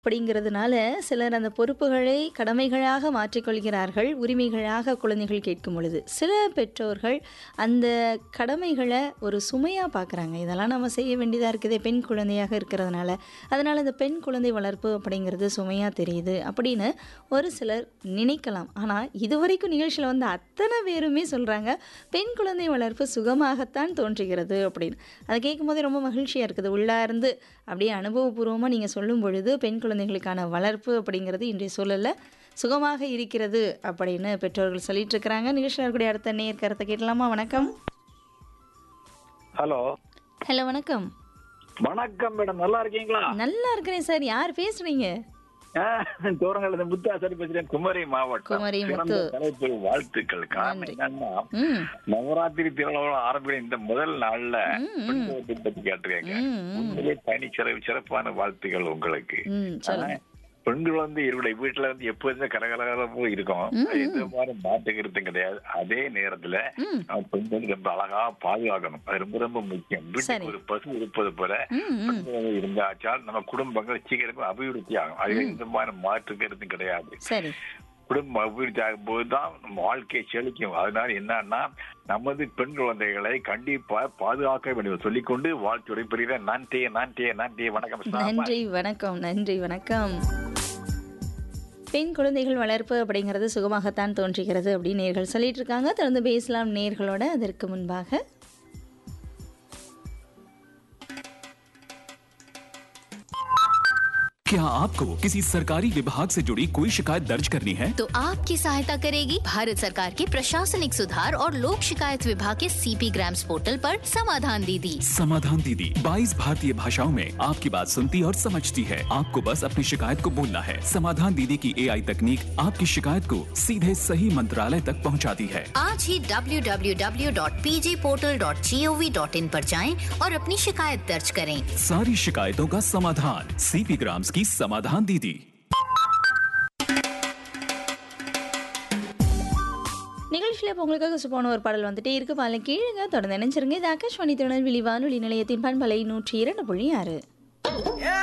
அப்படிங்கிறதுனால சிலர் அந்த பொறுப்புகளை கடமைகளாக மாற்றிக்கொள்கிறார்கள் உரிமைகளாக குழந்தைகள் கேட்கும் பொழுது சில பெற்றோர்கள் அந்த கடமைகளை ஒரு சுமையாக பார்க்குறாங்க இதெல்லாம் நம்ம செய்ய வேண்டியதாக இருக்குதே பெண் குழந்தையாக இருக்கிறதுனால அதனால் இந்த பெண் குழந்தை வளர்ப்பு அப்படிங்கிறது சுமையாக தெரியுது அப்படின்னு ஒரு சிலர் நினைக்கலாம் ஆனால் இதுவரைக்கும் நிகழ்ச்சியில் வந்து அத்தனை பேருமே சொல்கிறாங்க பெண் குழந்தை வளர்ப்பு சுகமாகத்தான் தோன்றுகிறது அப்படின்னு அதை கேட்கும்போதே ரொம்ப மகிழ்ச்சியாக இருக்குது உள்ளார்ந்து அப்படியே அனுபவபூர்வமாக நீங்கள் சொல்லும் பொழுது பெண் குழந்தைகளுக்கான வளர்ப்பு அப்படிங்கிறது இன்றைய சூழலில் சுகமாக இருக்கிறது அப்படின்னு பெற்றோர்கள் சொல்லிட்டு இருக்கிறாங்க நிகழ்ச்சியில் இருக்கக்கூடிய அடுத்த நேர் கருத்தை கேட்கலாமா வணக்கம் ஹலோ ஹலோ வணக்கம் வணக்கம் மேடம் நல்லா இருக்கீங்களா நல்லா இருக்கிறேன் சார் யார் பேசுறீங்க தூரங்கள் முத்தாசரி பேசுறேன் குமரி மாவட்டம் குமரி சிறந்த முத்து. தலைப்பு வாழ்த்துக்கள் காரணம் நன்றி. என்னன்னா ம் நவராத்திரி திருவிழா ஆரம்பிக்கிற இந்த முதல் நாள்ல ம், ம். பெண்களை பத்தி கேட்டிருக்கேங்க ம், ம். உண்மையிலே தனி சிறப்பு சிறப்பான வாழ்த்துக்கள் உங்களுக்கு ம் சொல்லுங்க பெண்கள் வந்து இவருடைய வீட்டுல வந்து எப்போதுமே கரகரகரமும் இருக்கும் ம், அது எந்த மாதிரி மாட்டுக்கிறது கிடையாது அதே நேரத்துல ம் நம்ம பெண்கள் ரொம்ப அழகா பாதுகாக்கணும் அது ரொம்ப ரொம்ப முக்கியம் சரி. வீட்டுக்கு ஒரு பசு இருப்பது போல ம் ம் பெண்கள் இருந்தாச்சால் நம்ம குடும்பங்கள் சீக்கிரமா அபிவிருத்தி ஆகும் அது எந்த மாதிரி மாற்று கருத்தும் கிடையாது சரி குடும்பம் அபிவிருத்தி ஆகும் போதுதான் நம்ம வாழ்க்கை செழிக்கும் அதனால என்னன்னா நமது பெண் குழந்தைகளை கண்டிப்பா பாதுகாக்க வேண்டும் சொல்லிக்கொண்டு வாழ்த்துறை புரியுத நன்றி நன்றி நன்றி வணக்கம் சார். நன்றி வணக்கம் நன்றி வணக்கம் பெண் குழந்தைகள் வளர்ப்பு அப்படிங்கிறது சுகமாகத்தான் தோன்றுகிறது அப்படின்னு நேர்கள் சொல்லிட்டு இருக்காங்க தொடர்ந்து பேசலாம் நேர்களோட அதற்கு முன்பாக क्या आपको किसी सरकारी विभाग से जुड़ी कोई शिकायत दर्ज करनी है तो आपकी सहायता करेगी भारत सरकार के प्रशासनिक सुधार और लोक शिकायत विभाग के सीपी ग्राम्स पोर्टल पर समाधान दीदी समाधान दीदी 22 भारतीय भाषाओं में आपकी बात सुनती और समझती है आपको बस अपनी शिकायत को बोलना है समाधान दीदी की एआई तकनीक आपकी शिकायत को सीधे सही मंत्रालय तक पहुंचाती है आज ही www.pjportal.gov.in पर जाएं और अपनी शिकायत दर्ज करें सारी शिकायतों का समाधान सीपी ग्राम्स की समाधान दीदी நிகழ்ச்சியில் இப்போ உங்களுக்காக சுப்பான ஒரு பாடல் வந்துட்டே இருக்கு பால கீழுங்க தொடர்ந்து நினைச்சிருங்க இது ஆகாஷ்வாணி திருநெல்வேலி வானொலி நிலையத்தின் பண்பலை நூற்றி இரண்டு புள்ளி ஆறு